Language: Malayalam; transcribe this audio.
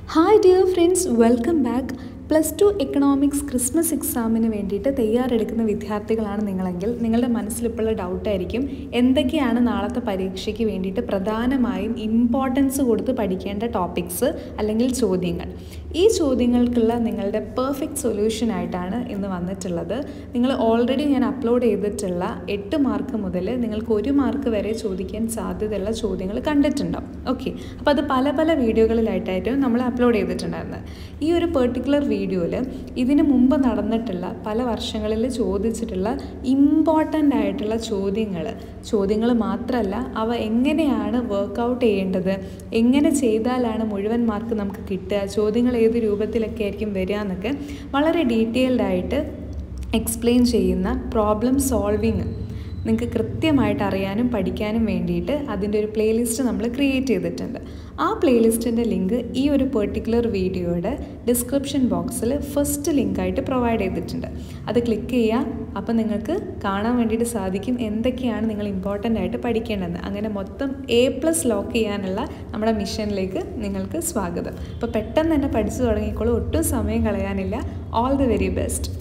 hi dear friends welcome back plus two economics Christmas എക്സാമിന് വേണ്ടിയിട്ട് തയ്യാറെടുക്കുന്ന വിദ്യാർത്ഥികളാണ് നിങ്ങളെങ്കിൽ നിങ്ങളുടെ മനസ്സിലിപ്പോഴുള്ള ഡൗട്ടായിരിക്കും എന്തൊക്കെയാണ് നാളത്തെ പരീക്ഷയ്ക്ക് വേണ്ടിയിട്ട് പ്രധാനമായും ഇമ്പോർട്ടൻസ് കൊടുത്ത് പഠിക്കേണ്ട ടോപ്പിക്സ് അല്ലെങ്കിൽ ചോദ്യങ്ങൾ ഈ ചോദ്യങ്ങൾക്കുള്ള നിങ്ങളുടെ പെർഫെക്റ്റ് സൊല്യൂഷൻ ആയിട്ടാണ് ഇന്ന് വന്നിട്ടുള്ളത് നിങ്ങൾ ഓൾറെഡി ഞാൻ അപ്ലോഡ് ചെയ്തിട്ടുള്ള എട്ട് മാർക്ക് മുതൽ നിങ്ങൾക്ക് ഒരു മാർക്ക് വരെ ചോദിക്കാൻ സാധ്യതയുള്ള ചോദ്യങ്ങൾ കണ്ടിട്ടുണ്ടാവും ഓക്കെ അപ്പോൾ അത് പല പല വീഡിയോകളിലായിട്ടായിട്ടും നമ്മൾ അപ്ലോഡ് ചെയ്തിട്ടുണ്ടായിരുന്നത് ഈ ഒരു പെർട്ടിക്കുലർ വീഡിയോയിൽ ഇതിനു മുമ്പ് നടന്നിട്ടുള്ള പല വർഷങ്ങളിൽ ചോദിച്ചിട്ടുള്ള ഇമ്പോർട്ടൻ്റ് ആയിട്ടുള്ള ചോദ്യങ്ങൾ ചോദ്യങ്ങൾ മാത്രമല്ല അവ എങ്ങനെയാണ് വർക്കൗട്ട് ചെയ്യേണ്ടത് എങ്ങനെ ചെയ്താലാണ് മുഴുവൻ മാർക്ക് നമുക്ക് കിട്ടുക ചോദ്യങ്ങൾ ഏത് രൂപത്തിലൊക്കെ ആയിരിക്കും വരിക എന്നൊക്കെ വളരെ ഡീറ്റെയിൽഡ് ആയിട്ട് എക്സ്പ്ലെയിൻ ചെയ്യുന്ന പ്രോബ്ലം സോൾവിങ് നിങ്ങൾക്ക് കൃത്യമായിട്ട് അറിയാനും പഠിക്കാനും വേണ്ടിയിട്ട് അതിൻ്റെ ഒരു പ്ലേലിസ്റ്റ് നമ്മൾ ക്രിയേറ്റ് ചെയ്തിട്ടുണ്ട് ആ പ്ലേലിസ്റ്റിൻ്റെ ലിങ്ക് ഈ ഒരു പെർട്ടിക്കുലർ വീഡിയോയുടെ ഡിസ്ക്രിപ്ഷൻ ബോക്സിൽ ഫസ്റ്റ് ലിങ്കായിട്ട് പ്രൊവൈഡ് ചെയ്തിട്ടുണ്ട് അത് ക്ലിക്ക് ചെയ്യുക അപ്പോൾ നിങ്ങൾക്ക് കാണാൻ വേണ്ടിയിട്ട് സാധിക്കും എന്തൊക്കെയാണ് നിങ്ങൾ ഇമ്പോർട്ടൻ്റ് ആയിട്ട് പഠിക്കേണ്ടത് അങ്ങനെ മൊത്തം എ പ്ലസ് ലോക്ക് ചെയ്യാനുള്ള നമ്മുടെ മിഷനിലേക്ക് നിങ്ങൾക്ക് സ്വാഗതം അപ്പോൾ പെട്ടെന്ന് തന്നെ പഠിച്ചു തുടങ്ങിക്കോളൂ ഒട്ടും സമയം കളയാനില്ല ഓൾ ദി വെരി ബെസ്റ്റ്